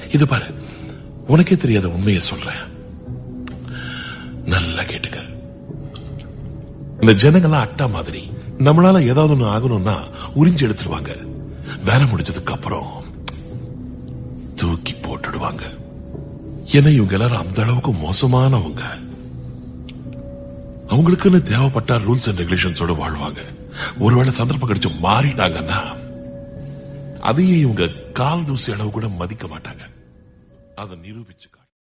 இது பாரு உனக்கே தெரியாத உண்மையை சொல்றேன் நல்லா கேட்டுக்க இந்த ஜனங்கள்லாம் அட்டா மாதிரி நம்மளால ஏதாவது ஒண்ணு ஆகணும்னா உறிஞ்சு எடுத்துருவாங்க வேலை முடிஞ்சதுக்கு அப்புறம் தூக்கி போட்டுடுவாங்க ஏன்னா இவங்க எல்லாரும் அந்த அளவுக்கு மோசமானவங்க அவங்களுக்குன்னு தேவைப்பட்ட ரூல்ஸ் அண்ட் ரெகுலேஷன்ஸோட வாழ்வாங்க ஒருவேளை சந்தர்ப்பம் கிடைச்சு மாறிட்டாங்கன்னா அதையே இவங்க கால் தூசி அளவு கூட மதிக்க மாட்டாங்க அதை நிரூபிச்சு